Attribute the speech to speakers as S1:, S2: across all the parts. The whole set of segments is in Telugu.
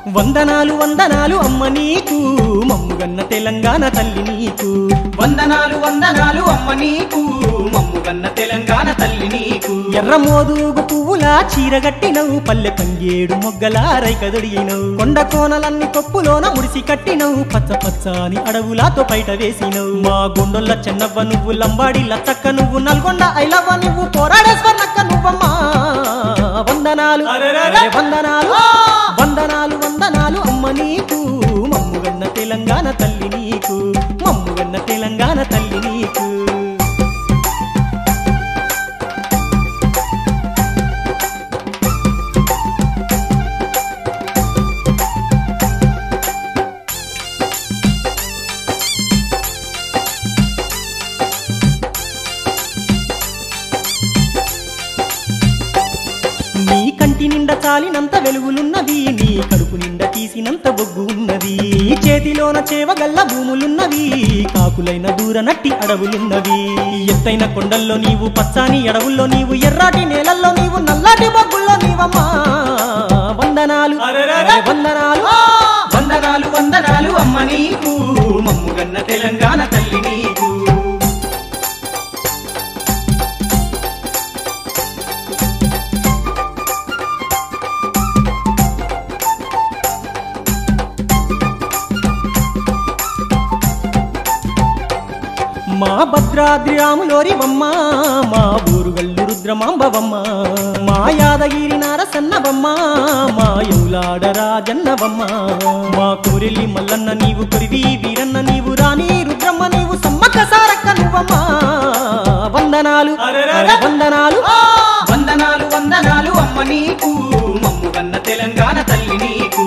S1: వందనాలు వందనాలు అమ్మ నీకు మమ్ముగన్న తెలంగాణ తల్లి నీకు
S2: వందనాలు వందనాలు అమ్మ నీకు మమ్ముగన్న తెలంగాణ తల్లి నీకు
S1: ఎర్ర మోదుగు పువ్వులా చీరగట్టినవు పల్లె తంగేడు మొగ్గలా రైకదొడిగినవు కొండ కోనలన్ని కొప్పులోన ముడిసి కట్టినవు పచ్చ పచ్చని అడవులాతో బయట వేసినవు మా గుండొల్ల చెన్నవ్వ నువ్వు లంబాడి లచ్చక్క నువ్వు నల్గొండ ఐలవ్వ నువ్వు పోరాడేశ్వరనక్క నువ్వమ్మా వందనాలు
S2: అరెరెరె.
S1: వందనాలు వందనాలు వందనాలు అమ్మ నీకు మమ్ముగన్న తెలంగాణ తల్లి నీకు మమ్ముగన్న తెలంగాణ తల్లి నీకు నీ కంటి నిండా చాలినంత వెలుగులున్నవి నీ కడుపు నిండా తీసినంత బొగ్గు ఉన్నది నీ చేతిలోన చేవగల్ల భూములున్నవి కాకులైన దూర నట్టి అడవులున్నవి ఎత్తైన కొండల్లో నీవు పచ్చాని అడవుల్లో నీవు ఎర్రాటి నేలల్లో నీవు నల్లాటి బొగ్గుల్లో నీవమ్మా వందనాలు
S2: అరెరెరె.
S1: వందనాలు
S2: వందనాలు వందనాలు అమ్మ నీకు మమ్ముగన్న తెలంగాణ తల్లి నీకు
S1: మా భద్రాద్రి రాములోరివమ్మ మా ఊరుగల్లు రుద్రమాంబవమ్మ మా యాదగిరి నారసన్నవమ్మ మా యౌలాడ రాజన్నవమ్మ మా కోరెల్లి మల్లన్న నీవు కొరివి వీరన్న నీవు రాణి రుద్రమ్మ నీవు సమ్మక్క సారక్క నువ్వమ్మ వందనాలు
S2: అరెరెరె.
S1: వందనాలు
S2: వందనాలు వందనాలు అమ్మ నీకు మమ్ముగన్న తెలంగాణ తల్లి నీకు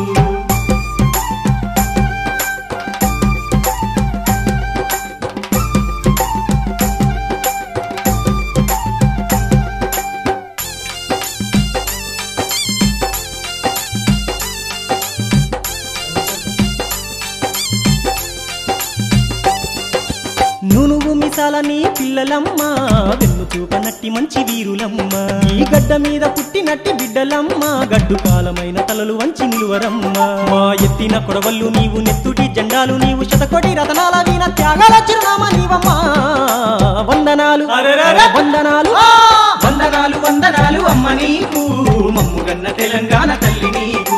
S1: నునుగు మిసాలని పిల్లలమ్మ వెన్ను చూపనట్టి మంచి వీరులమ్మ ఈ గడ్డ మీద పుట్టినట్టి బిడ్డలమ్మ గడ్డు కాలమైన తలలు వంచి నిలువరమ్మ మా ఎత్తిన కొడవళ్ళు నీవు నెత్తుటి జెండాలు నీవు శతకోటి రతనాల వీణ త్యాగాల చిరునామా నీవమ్మ వందనాలు
S2: అరెరెరె.
S1: వందనాలు
S2: వందనాలు వందనాలు అమ్మ నీకు మమ్ముగన్న తెలంగాణ తల్లి నీకు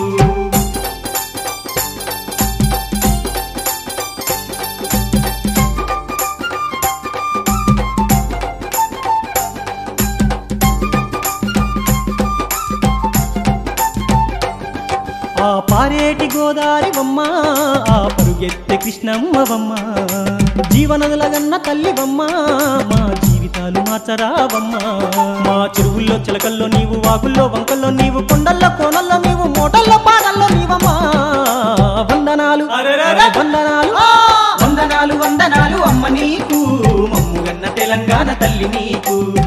S1: ఆ పారేటి గోదారివమ్మ ఆ పరుగెత్తే కృష్ణమ్మవమ్మ జీవనదులగన్న తల్లివమ్మ మా జీవితాలు మార్చరావమ్మ మా చెరువుల్లో చిలకల్లో నీవు వాగుల్లో వంకల్లో నీవు కొండల్లో కోనల్లో నీవు మోటల్లో పాటల్లో నీవమ్మా వందనాలు
S2: అరెరెరె.
S1: వందనాలు
S2: వందనాలు వందనాలు అమ్మ నీకు మమ్ముగన్న తెలంగాణ తల్లి నీకు